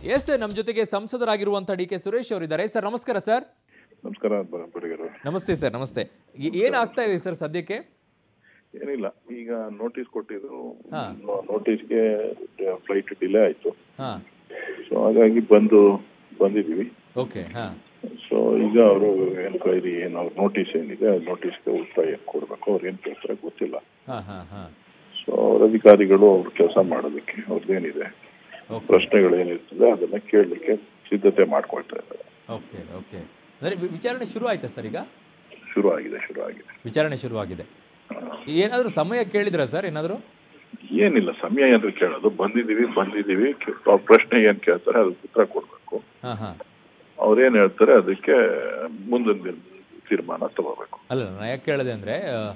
S ನಮ್ಮ ಜೊತೆಗೆ ಸಂಸದರಾಗಿರುವಂಥ D K Suresh ಅವರಿದ್ದಾರೆ ಸರ್ ನಮಸ್ಕಾರ ಸರ್ ನಮಸ್ಕಾರ ಬರಿಗರು ನಮಸ್ತೆ ಸರ್ ನಮಸ್ತೆ ಏ- ಏನಾಗ್ತಾ ಇದೆ ಸರ್ ಸದ್ಯಕ್ಕೆ ಏನಿಲ್ಲ ಈಗ ನೋಟಿಸ್ ಕೊಟ್ಟಿದ್ರು ಹಾ. ನೋಟಿಸ್ಗೆ ಫ್ಲೈಟ್ ಡಿಲೇ ಆಯ್ತು ಹಾಂ ಸೊ ಹಾಗಾಗಿ ಬಂದು ಬಂದಿದೀವಿ ಓಕೆ ಹಾಂ ಸೊ ಈಗ ಅವರು ಎನ್ಕ್ವೈರಿ ಏನು ಅವ್ರ ನೋಟಿಸ್ ಏನಿದೆ ಆ ನೋಟಿಸ್ಗೆ ಉತ್ತರ ಏನು ಕೊಡ್ಬೇಕು ಅವ್ರು ಏನು ಕೇಳ್ತಾರೆ ಗೊತ್ತಿಲ್ಲ ಹಾಂ ಹಾಂ ಹಾಂ ಸೊ ಅವ್ರ ಅಧಿಕಾರಿಗಳು ಅವ್ರ ಕೆಲಸ ಮಾಡೋದಕ್ಕೆ ಅವ್ರದ್ದೇನಿದೆ ಓಕೆ ಪ್ರಶ್ನೆಗಳು ಏನಿರ್ತದೆ ಅದನ್ನ ಕೇಳಲಿಕ್ಕೆ ಸಿದ್ಧತೆ ಮಾಡ್ಕೊಳ್ತಾ ಇದ್ದಾರೆ ಓಕೆ ಓಕೆ ಅಂದರೆ ವಿ- ವಿಚಾರಣೆ ಶುರು ಆಯ್ತಾ ಸರ್ ಈಗ ಶುರು ಆಗಿದೆ ಶುರು ಆಗಿದೆ ವಿಚಾರಣೆ ಶುರುವಾಗಿದೆ ಏನಾದರೂ ಸಮಯ ಕೇಳಿದ್ರಾ ಸರ್ ಏನಾದರೂ ಏನಿಲ್ಲ ಸಮಯ ಏನಾದ್ರು ಕೇಳೋದು ಬಂದಿದೀವಿ ಬಂದಿದೀವಿ ಕೆ- ಅವ್ರ ಪ್ರಶ್ನೆ ಏನ್ ಕೇಳ್ತಾರೆ ಅದಕ್ಕೆ ಉತ್ತರ ಕೊಡ್ಬೇಕು ಹಾಂ ಹಾಂ ಅವ್ರೇನ್ ಹೇಳ್ತಾರೆ ಅದಕ್ಕೆ ಮುಂದಿನ ದಿನ ತೀರ್ಮಾನ ತಗೋಬೇಕು ಅಲ್ಲ ನಾನು ಯಾಕೆ ಕೇಳಿದೆ ಅಂದರೆ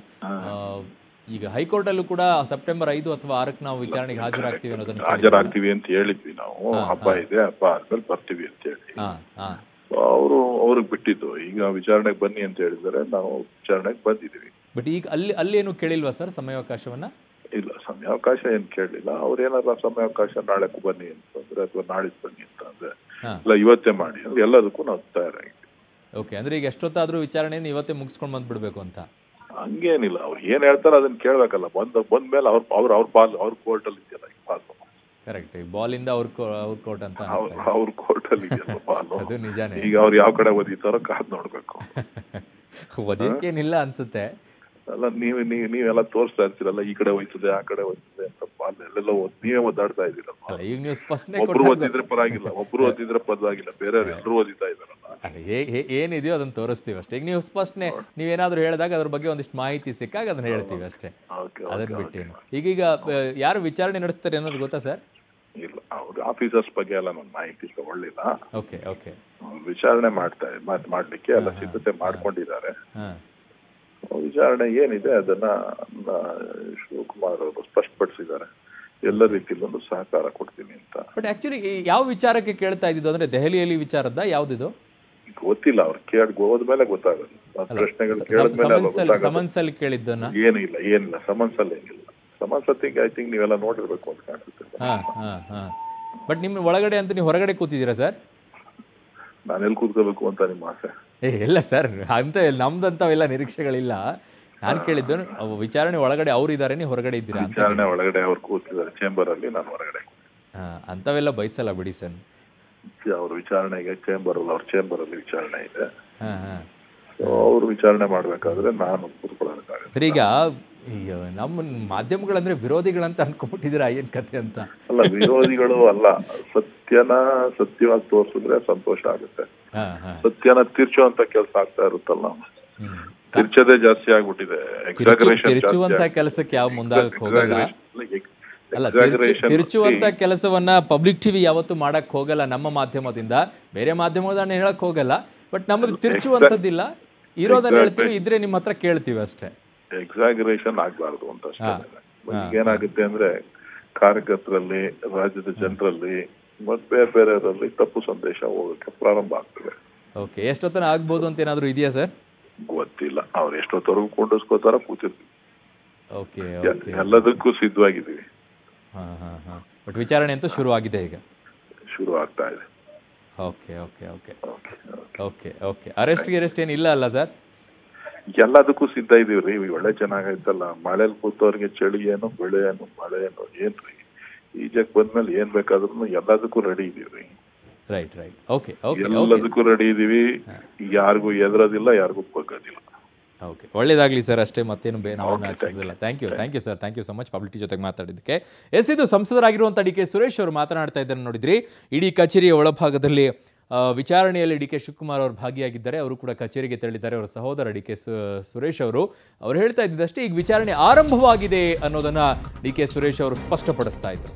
ಈಗ ಹೈಕೋರ್ಟಲ್ಲೂ ಕೂಡ ಸೆಪ್ಟೆಂಬರ್ ಐದು ಅಥವಾ ಆರಕ್ಕೆ ನಾವು ವಿಚಾರಣೆಗೆ ಹಾಜರಾಗ್ತೀವಿ ಅನ್ನೋದನ್ನು ಹಾಜರಾಗ್ತೀವಿ ಅಂತ ಹೇಳಿದ್ವಿ ನಾವು ಹಬ್ಬ ಇದೆ ಹಬ್ಬ ಆದ್ಮೇಲೆ ಬರ್ತೀವಿ ಅಂತ ಹೇಳಿ ಹಾಂ ಹಾಂ ಅವರು ಅವ್ರಿಗೆ ಬಿಟ್ಟಿದ್ದು ಈಗ ವಿಚಾರಣೆಗೆ ಬನ್ನಿ ಅಂತ ಹೇಳಿದ್ದಾರೆ ನಾವು ವಿಚಾರಣೆಗೆ ಬಂದಿದೀವಿ ಬಟ್ ಈಗ ಅಲ್ಲಿ ಅಲ್ಲೇನು ಕೇಳಿಲ್ವಾ ಸರ್ ಸಮಯಾವಕಾಶವನ್ನು ಇಲ್ಲ ಸಮಯಾವಕಾಶ ಏನ್ ಕೇಳಲಿಲ್ಲ ಅವ್ರೇನಾರ ಸಮಯಾವಕಾಶ ನಾಳೆ ಬನ್ನಿ ಅಂತಂದ್ರೆ ಅಥವಾ ನಾಳಿದ್ದು ಬನ್ನಿ ಅಂತ ಅಂದ್ರೆ ಹಾಂ ಇಲ್ಲ ಇವತ್ತೇ ಮಾಡಿ ಅಂದ್ರೆ ಎಲ್ಲದಕ್ಕೂ ನಾವು ತಯಾರಾಗಿದ್ದೀವಿ ಓಕೆ ಅಂದರೆ ಈಗ ಎಷ್ಟೊತ್ತಾದರೂ ವಿಚಾರಣೆಯನ್ನು ಇವತ್ತೇ ಮುಗಿಸ್ಕೊಂಡು ಬಂದ್ಬಿಡ್ಬೇಕು ಅಂತ ಹಂಗೇನಿಲ್ಲ ಅವ್ರು ಏನ್ ಹೇಳ್ತಾರೆ ಅದನ್ನ ಕೇಳ್ಬೇಕಲ್ಲ ಬಂದ ಬಂದ್ಮೇಲೆ ಅವ್ರ ಅವ್ರ ಅವ್ರ ಪಾಲ್ ಅವ್ರ ಕೋರ್ಟ್ ಅಲ್ಲಿ ಇದೆಯಲ್ಲ ಈ ಪಾಲು ಕರೆಕ್ಟ್ ಈಗ ಬಾಲಿಂದ ಅವ್ರ ಅವ್ರ ಕೋರ್ಟ್ ಅಂತ ಅವ್ರ ಅನಿಸ್ತಾ ಇದೆ ಅವ್ರ ಕೋರ್ಟ್ ಅಲ್ಲಿ ಇದೆಯಲ್ಲ ಪಾಲು ಅದು ನಿಜಾನೇ ಈಗ ಅವ್ರು ಯಾವ ಕಡೆ ಓದಿತಾರೋ ಕಾದ್ ನೋಡ್ಬೇಕು ಓದೋಕ್ಕೇನಿಲ್ಲ ಅನ್ಸುತ್ತೆ ಅಲ್ಲ ನೀವು ನೀವು ನೀವೆಲ್ಲ ತೋರಿಸ್ತಾ ಇರ್ತೀರಲ್ಲ ಈ ಕಡೆ ಹೋಯ್ತದೆ ಆ ಕಡೆ ಹೋಯ್ತದೆ ಅಂತ ಪಾಲ್ ಎಲ್ಲೆಲ್ಲ ಓದ್ ನೀವೇ ಓದಾಡ್ತಾ ಇದ್ದೀರಲ್ಲ ಅಲ್ಲ ಈಗ ನೀವು ಸ್ಪಷ್ಟನೆ ಒಬ್ರು ಕೊಟ್ಟಾಗ ಓದಿದ್ರೆ ಪರವಾಗಿಲ್ಲ ಒಬ್ರು ಓದಿದ್ರೆ ಪರವಾಗಿಲ್ಲ ಬೇರೆಯವ್ರು ಎಲ್ಲರೂ ಓದಿತಾ ಇದಾರಲ್ಲ ಅಲ್ಲ ಏ- ಏ- ಏನಿದೆಯೋ ಅದನ್ನ ತೋರಿಸ್ತೀವಿ ಅಷ್ಟೇ ಈಗ ನೀವು ಸ್ಪಷ್ಟನೆ ನೀವೇನಾದ್ರೂ ಹೇಳಿದಾಗ ಅದ್ರ ಬಗ್ಗೆ ಒಂದಿಷ್ಟು ಮಾಹಿತಿ ಸಿಕ್ಕಾಗ ಅದನ್ನ ಹೇಳ್ತೀವಿ ಅಷ್ಟೇ ಓಕೆ ಅದನ್ನ ಬಿಟ್ಟೇನು ಈಗೀಗ ಆ, ಯಾರು ವಿಚಾರಣೆ ನಡೆಸ್ತಾರೆ ಅನ್ನೋದು ಗೊತ್ತಾ ಸರ್ ಇಲ್ಲ ಅವ್ರ ಆಫೀಸರ್ಸ್ ಬಗ್ಗೆ ಎಲ್ಲ ನಾನು ಮಾಹಿತಿ ತಗೊಳ್ಳಿಲ್ಲ ಓಕೆ ಓಕೆ ವಿಚಾರಣೆ ಮಾಡ್ತಾ ಮಾಡ್- ಮಾಡ್ಲಿಕ್ಕೆ ಎಲ್ಲ ಸಿದ್ಧತೆ ಮಾಡ್ಕೊಂಡಿದ್ದಾರೆ ಹಾಂ ವಿಚಾರಣೆ ಏನಿದೆ ಅದನ್ನ ನ- ಶಿವಕುಮಾರ್ ಅವರು ಸ್ಪಷ್ಟಪಡಿಸಿದ್ದಾರೆ ಎಲ್ಲ ರೀತಿಯಲ್ಲೂ ಸಹಕಾರ ಕೊಡ್ತೀನಿ ಅಂತ ಬಟ್ ಆಕ್ಚುಲಿ ಯಾವ ವಿಚಾರಕ್ಕೆ ಕೇಳ್ತಾ ಇದ್ದಿದ್ದು ಅಂದ್ರೆ ದೆಹಲಿಯಲ್ಲಿ ವಿಚಾರದ ಯಾವ್ದಿದು ಗೊತ್ತಿಲ್ಲ ಅವ್ರು ಕೇಳ್ ಹೋದ್ಮೇಲೆ ಗೊತ್ತಾಗಲ್ಲ ಆ ಪ್ರಶ್ನೆಗಳು ಕೇಳಿದ್ಮೇಲೆ ಅದು ಸಮನ್ಸ್ ಗೊತ್ತಾಗಲ್ಲ ಸಮನ್ಸ್ ಅಲ್ಲಿ ಕೇಳಿದ್ದನ್ನ ಏನಿಲ್ಲ ಏನಿಲ್ಲ ಸಮನ್ಸ್ ಅಲ್ಲಿ ಏನಿಲ್ಲ ಸಮನ್ಸ್ ಥಿಂಗ್ ಐ ಥಿಂಕ್ ನೀವೆಲ್ಲ ನೋಡಿರ್ಬೇಕು ಅಂತ ಕಾಣಿಸುತ್ತೆ ಹಾ ಹಾ ಹಾ ಬಟ್ ನಿಮ್ಮ ಒಳಗಡೆ ಅಂತ ನೀವು ಹೊರಗಡೆ ಕೂತಿದ್ದೀರಾ ಸರ್ ನಾನು ಎಲ್ಲಿ ಕೂತ್ಕೋಬೇಕು ಅಂತ ನಿಮ್ಮ ಆಸೆ ಏ ಇಲ್ಲ ಸರ್ ಅಂತ ನಮ್ದಂತವೆಲ್ಲ ನಿರೀಕ್ಷೆಗಳಿಲ್ಲ ನಾನು ಕೇಳಿದ್ದು ಅವು ವಿಚಾರಣೆ ಒಳಗಡೆ ಅವ್ರು ಇದ್ದಾರೆ ನೀವು ಹೊರಗಡೆ ಇದ್ದೀರಾ ಅಂತ ವಿಚಾರಣೆ ಒಳಗಡೆ ಅವ್ರು ಕೂತಿದ್ದಾರೆ ಚೇಂಬರ್ ಅಲ್ಲಿ ನಾನು ಹೊರಗಡೆ ಹಾ ಅಂಥವೆಲ್ಲ ಬಯಸಲ್ಲ ಬಿಡಿ ಸರ್ ಅವ್ರ ವಿಚಾರಣೆಗೆ ಚೇಂಬರ್ ಅಲ್ಲಿ ಅವ್ರ ಚೇಂಬರ್ ಅಲ್ಲಿ ವಿಚಾರಣೆ ಇದೆ ಹಾ ಹಾ ಸೊ ಅವ್ರು ವಿಚಾರಣೆ ಮಾಡ್ಬೇಕಾದ್ರೆ ನಾನು ಕೂತ್ಕೊಳ್ಳೋದಕ್ಕಾಗಲ್ಲ ಸರ್ ಈಗ ಈಗ ನಮ್ಮ ಮಾಧ್ಯಮಗಳಂದ್ರೆ ವಿರೋಧಿಗಳಂತ ಅನ್ಕೊಂಡ್ಬಿಟ್ಟಿದ್ದೀರಾ ಏನ್ ಕತೆ ಅಂತ ಅಲ್ಲ ವಿರೋಧಿಗಳು ಅಲ್ಲ ಸತ್ಯನ ಸತ್ಯವಾಗಿ ತೋರಿಸಿದ್ರೆ ಸಂತೋಷ ಆಗುತ್ತೆ ಹಾ ಹಾ ಸತ್ಯನ ತಿರ್ಚುವಂತ ಕೆಲಸ ಆಗ್ತಾ ಇರುತ್ತಲ್ಲ ಹ್ಮ್ ತಿರ್ಚೋದೇ ಜಾಸ್ತಿ ಆಗ್ಬಿಟ್ಟಿದೆ ಎಕ್ಸಾಗರೇಷನ್ ತಿರುಚುವಂತ ಕೆಲಸಕ್ಕೆ ಯಾವ ಮುಂದಾಗಕ್ ಹೋಗಲ್ಲ ಅಲ್ಲ ತಿರ್ಚು- ತಿರುಚುವಂತ ಕೆಲಸವನ್ನ ಪಬ್ಲಿಕ್ ಟಿವಿ ಯಾವತ್ತೂ ಮಾಡಕ್ ಹೋಗಲ್ಲ ನಮ್ಮ ಮಾಧ್ಯಮದಿಂದ ಬೇರೆ ಮಾಧ್ಯಮದ ಹೇಳಕ್ ಹೋಗಲ್ಲ ಬಟ್ ನಮ್ಮದು ತಿರುಚುವಂತದ್ದಿಲ್ಲ ಇರೋದನ್ನ ಹೇಳ್ತೀವಿ ಇದ್ರೆ ನಿಮ್ಮ ಹತ್ರ ಕೇಳ್ತೀವಿ ಅಷ್ಟೇ ಎಕ್ಸಾಗರೇಷನ್ ಆಗ್ಬಾರ್ದು ಅಂತ ಅಷ್ಟೇ ಈಗ ಏನಾಗುತ್ತೆ ಅಂದ್ರೆ ಕಾರ್ಯಕರ್ತರಲ್ಲಿ ರಾಜ್ಯದ ಜನರಲ್ಲಿ ಮತ್ತೆ ಬೇರೆ ಬೇರೆಯವರಲ್ಲಿ ತಪ್ಪು ಸಂದೇಶ ಹೋಗಕ್ಕೆ ಪ್ರಾರಂಭ ಆಗ್ತದೆ ಓಕೆ ಎಷ್ಟೊತ್ತನ ಆಗ್ಬೋದು ಅಂತ ಏನಾದ್ರು ಇದೆಯಾ ಸರ್ ಗೊತ್ತಿಲ್ಲ ಅವ್ರು ಎಷ್ಟೊತ್ತವರೆಗೂ ಕೊಂಡಿಸ್ಕೋತಾರ ಕೂತಿರ್ತೀವಿ ಓಕೆ ಓಕೆ ಎಲ್ಲದಕ್ಕೂ ಸಿದ್ಧವಾಗಿದ್ದೀವಿ ಹಾ ಹಾ ಹಾ ಬಟ್ ವಿಚಾರಣೆ ಅಂತೂ ಶುರು ಆಗಿದೆ ಈಗ ಶುರು ಆಗ್ತಾ ಇದೆ okay okay okay okay okay okay arrest ಗಿರೆಸ್ಟ್ ಏನಿಲ್ಲ ಅಲ್ಲ ಸರ್ ಎಲ್ಲದಕ್ಕೂ ಸಿದ್ಧ ಇದೀವ್ರಿ ಇವ್ ಒಳ್ಳೆ ಚೆನ್ನಾಗೈತಲ್ಲ ಮಳೆಲಿ ಕೂತವ್ರಿಗೆ ಚಳಿ ಏನು ಬೆಳೆ ಏನು ಮಳೆ ಏನು ಏನ್ರಿ ಈಜಕ್ ಬಂದ್ಮೇಲೆ ಏನ್ ಬೇಕಾದ್ರೂ ಎಲ್ಲದಕ್ಕೂ ರೆಡಿ ಇದೀವ್ರಿ right right okay okay okay ಎಲ್ಲದಕ್ಕೂ ರೆಡಿ ಇದೀವಿ ಯಾರಿಗೂ ಎದುರೋದಿಲ್ಲ ಯಾರಿಗೂ ಬಗ್ಗೋದಿಲ್ಲ ಓಕೆ ಒಳ್ಳೇದಾಗಲಿ ಸರ್ ಅಷ್ಟೇ ಮತ್ತೇನು ಬೇ ನಾವು ಆಚರಿಸಲ್ಲ thank you thank you sir thank you so much ಪಬ್ಲಿಟಿ ಜೊತೆಗೆ ಮಾತಾಡಿದ್ದಕ್ಕೆ ಎಸ್ ಇದು ಸಂಸದರಾಗಿರುವಂಥ ಡಿ ಕೆ ಸುರೇಶ್ ಅವರು ಮಾತನಾಡ್ತಾ ಇದ್ದಾರೆ ನೋಡಿದ್ರಿ ಇಡೀ ಕಚೇರಿಯ ಒಳಭಾಗದಲ್ಲಿ ಆ, ವಿಚಾರಣೆಯಲ್ಲಿ ಡಿ ಕೆ ಶಿವಕುಮಾರ್ ಅವರು ಭಾಗಿಯಾಗಿದ್ದಾರೆ ಅವರು ಕೂಡ ಕಚೇರಿಗೆ ತೆರಳಿದ್ದಾರೆ ಅವರ ಸಹೋದರ ಡಿ ಕೆ ಸುರೇಶ್ ಅವರು ಅವ್ರು ಹೇಳ್ತಾ ಇದ್ದಿದ್ದಷ್ಟೇ ಈಗ ವಿಚಾರಣೆ ಆರಂಭವಾಗಿದೆ ಅನ್ನೋದನ್ನ ಡಿ ಕೆ ಸುರೇಶ್ ಅವರು ಸ್ಪಷ್ಟಪಡಿಸ್ತಾ ಇದ್ರು